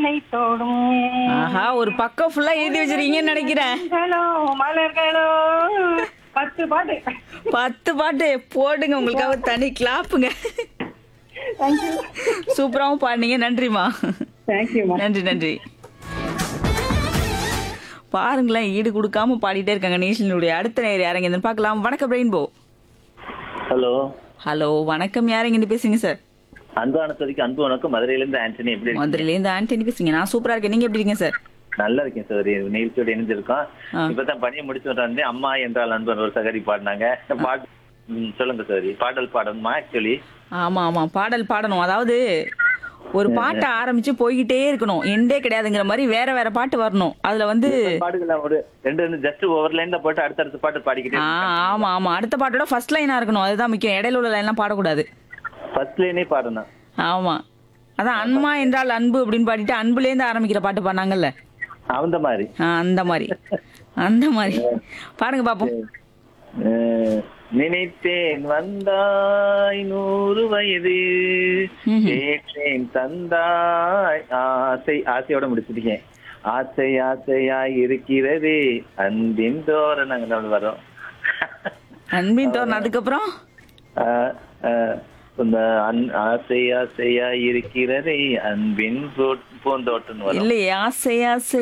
என்னை தொடும் ஆஹா ஒரு பக்கம் ஃபுல்லா எழுதி வச்சிருக்கீங்கன்னு நினைக்கிறேன் மலர்களோ மலர்களோ பத்து பாட்டு பத்து பாட்டு போடுங்க உங்களுக்காக தனி கிளாப்புங்க தேங்க்யூ சூப்பராவும் பாடுனீங்க நன்றிமா தேங்க்யூ நன்றி நன்றி பாருங்களேன் ஈடு கொடுக்காம பாடிட்டே இருக்காங்க நேஷனுடைய அடுத்த நேர் யாரங்க பார்க்கலாம் வணக்கம் ரெயின்போ ஹலோ ஹலோ வணக்கம் யாரங்க இருந்து பேசுங்க சார் அன்பான சோதிக்கு அன்பு வணக்கம் மதுரையில இருந்து ஆண்டனி எப்படி இருக்கீங்க? மதுரையில இருந்து ஆண்டனி பேசுங்க நான் சூப்பரா இருக்கேன் நீங்க எப்படி இருக்கீங்க சார் நல்லா இருக்கேன் சோதரி நிகழ்ச்சியோட இணைஞ்சிருக்கோம் ஆ. இப்பதான் பணியை முடிச்சு வந்தேன் அம்மா என்றால் அன்பன் ஒரு சகரி பாடினாங்க பாட்டு ம், சொல்லுங்க சோதரி பாடல் பாடணுமா ஆக்சுவலி ஆமா ஆமா பாடல் பாடணும் அதாவது ஒரு பாட்டை ஆரம்பிச்சு போய்கிட்டே இருக்கணும் எண்டே கிடையாதுங்கிற மாதிரி வேற வேற பாட்டு வரணும் அதுல வந்து பாடுகள் ஒரு ரெண்டு ரெண்டு ஜஸ்ட் ஓவர் லைன்ல போட்டு அடுத்தடுத்த பாட்டு பாடிக்கிட்டே ஆ ஆமா ஆமா அடுத்த பாட்டோட ஃபர்ஸ்ட் லைனா இருக்கணும் அதுதான் முக்கியம் இடையில உள்ள லைன்லாம் பாடக்கூடாது ஃபர்ஸ்ட் லைனே பாடணும் ஆமா அதான் அன்மா என்றால் அன்பு அப்படின்னு பாடிட்டு அன்புலேருந்து ஆரம்பிக்கிற பாட்டு பாடினாங்கல்ல அந்த மாதிரி ஆ, அந்த மாதிரி அந்த மாதிரி பாருங்க பாப்போம் அஹ், நினைத்தேன் வந்தாய் நூறு வயது ம்ஹும். கேட்டேன் தந்தாய் ஆசை ஆசையோட முடிச்சிருக்கேன் ஆசை ஆசையாய் இருக்கிறது அன்பின் தோரணங்கள் வரும் அன்பின் தோரணம் அதுக்கப்புறம் அஹ், அஹ், இந்த அன்- ஆசை ஆசையாய் இருக்கிறதே அன்பின் பூ- பூந்தோட்டம் வரும் இல்லையே ஆசை ஆசை